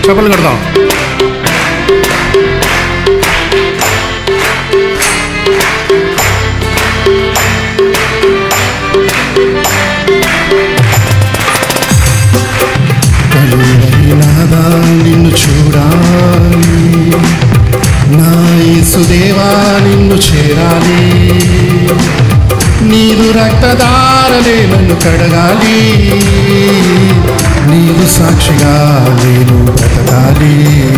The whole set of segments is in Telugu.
చప్పలు కడదాం కలువరినాదా నిన్ను చూడాలి నా యేసుదేవా నిన్ను చేరాలి నీదు రక్తదారలే నన్ను కడగాలి నీదు సాక్షిగా నేను బ్రతకాలి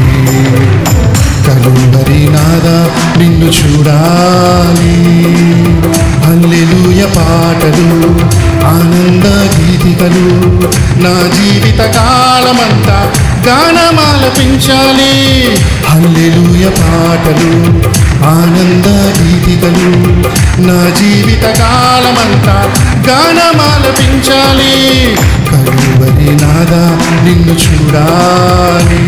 కలువరి నాదా నిన్ను చూడాలి హల్లెలూయ పాటలు ఆనంద గీతికలు నా జీవిత కాలమంతా గానమాలపించాలి హల్లెలూయ పాటలు ఆనంద గీతికలు నా జీవిత కాలమంతా గానమాలపించాలి కలువరి నాదా నిన్ను చూడాలి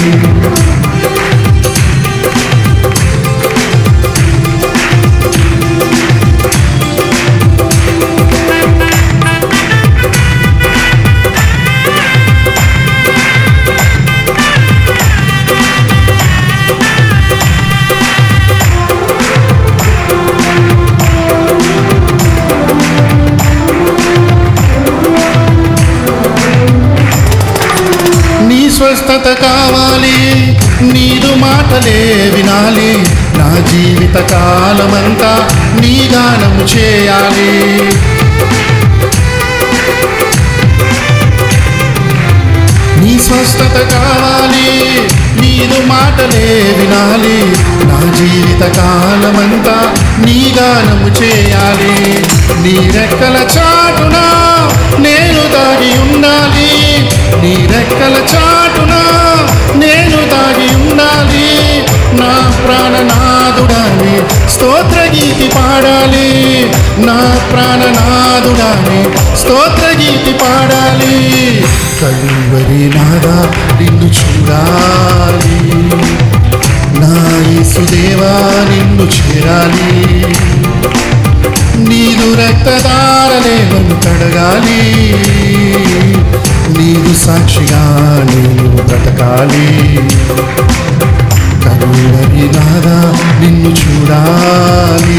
నీ స్వస్థత కావాలి నీదు మాటలే వినాలి నా జీవిత కాలమంతా నీ గానము చేయాలి నీ స్వస్థత కావాలి నీదు మాటలే వినాలి నా జీవిత కాలమంతా నీ గానము చేయాలి నీ రెక్కల చాటున నేను దాగి ఉండాలి నీ రెక్కల చాటున నేను దాగి ఉండాలి నా ప్రాణనాదుడాని స్తోత్ర గీతి పాడాలి నా ప్రాణనాదుడాని స్తోత్ర గీతి పాడాలి కలువరి నాదా నిన్ను చూడాలి నా యేసుదేవా నిన్ను చేరాలి నీదు రక్తదారలే నన్ను కడగాలి నీదు సాక్షిగా నేను బ్రతకాలి కరువరి నాదా నిన్ను చూడాలి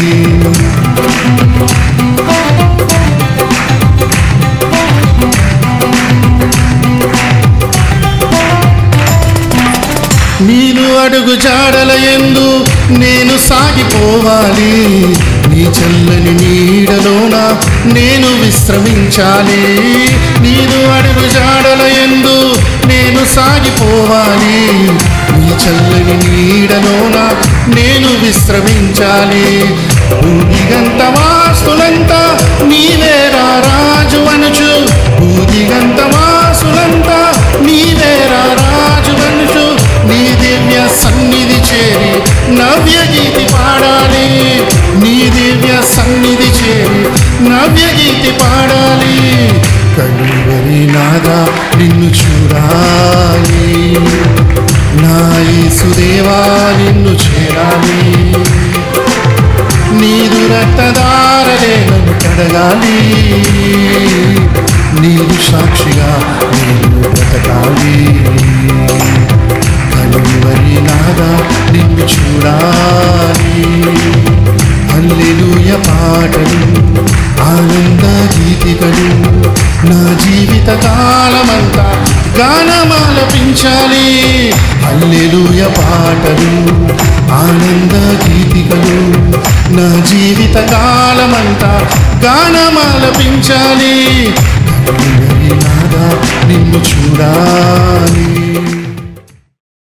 నీను అడుగు జాడల ఎందు నేను సాగిపోవాలి నీ చల్లని నీడలోన నేను విశ్రమించాలి నీను అడుగు జాడల ఎందు నేను సాగిపోవాలి నీ చల్లని నీడలోన నేను విశ్రమించాలి భూమిగంత వాస్తులంతా నీవేరా రాజు అనుచు భూమిగంత వాసులంతా నీవేరా రాజు అనుచు నీ దివ్య సన్నిధి చేరి నవ్య గీతి పాడాలి నీ దివ్య సన్నిధి చేరి నవ్య గీతి పాడాలి కలువరి నాదా నిన్ను చూడాలి నా యేసుదేవా నిన్ను చేరాలి నీదు రక్తదారలే నన్ను కడగాలి నీదు సాక్షిగా నేను బ్రతకాలి కలువరి నాదా నిన్ను చూడాలి హల్లెలూయ పాటలు ఆనంద గీతికలు నా జీవిత కాలమంతా గానమాలపించాలి హల్లెలూయ పాటలు ఆనంద గీతికలు నా జీవిత కాలమంతా గానమాలపించాలి కలువరి నాదా నిన్ను చూడాలి